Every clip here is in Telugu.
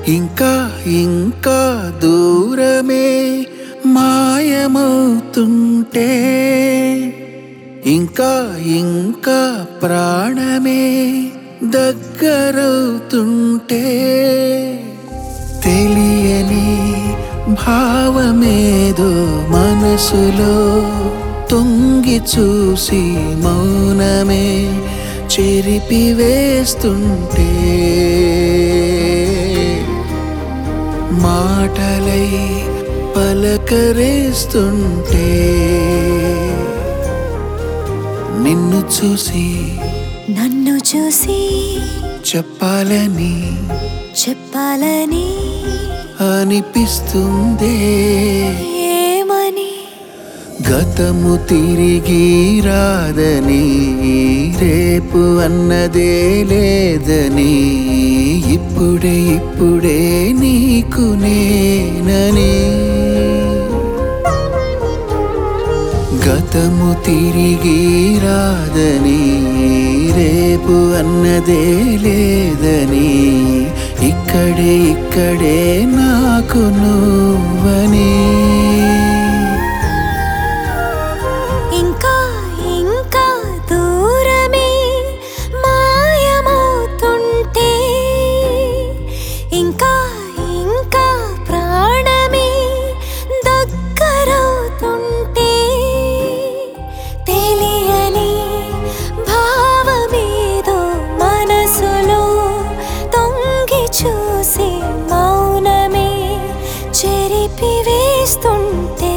ఇంకా ఇంకా దూరమే మాయమవుతుంటే ఇంకా ఇంకా ప్రాణమే దగ్గరవుతుంటే తెలియని భావమేదో మనసులో తొంగి చూసి మౌనమే చెరిపి వేస్తుంటే మాటలై పలకరేస్తుంటే నిన్ను చూసి నన్ను చూసి చెప్పాలని చెప్పాలని అనిపిస్తుందే ఏమని గతము తిరిగి రాదని రేపు అన్నదే లేదని ఇప్పుడే ఇప్పుడే నీకు నేనని గతము తిరిగి రాదని రేపు అన్నదే లేదని ఇక్కడే ఇక్కడే నాకు నువ్వని ఇంకా ఇంకా దూరమే మాయమవుతుంటే ఇంకా ఇంకా ప్రాణమే దగ్గరవుతుంటే తెలియని భావమేదో మనసులో తొంగి చూసి మౌనమే చెరిపి వేస్తుంటే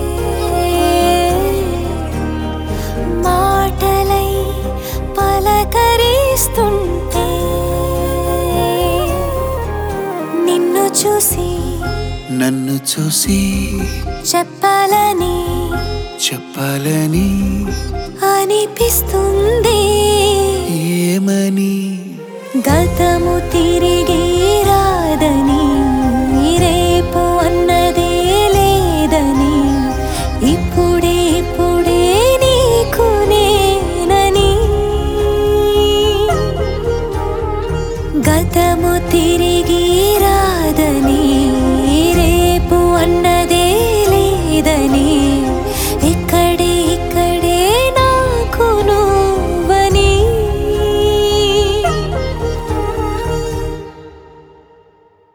మాటలై పలకరిస్తుంటే నిన్ను చూసి నన్ను చూసి చెప్పాలని చెప్పాలని అనిపిస్తుంది ఏమని గతము తిరిగి రాదని రేపు అన్నదే లేదని ఇప్పుడే ఇప్పుడే నీకు నేనని గతము తిరిగి రా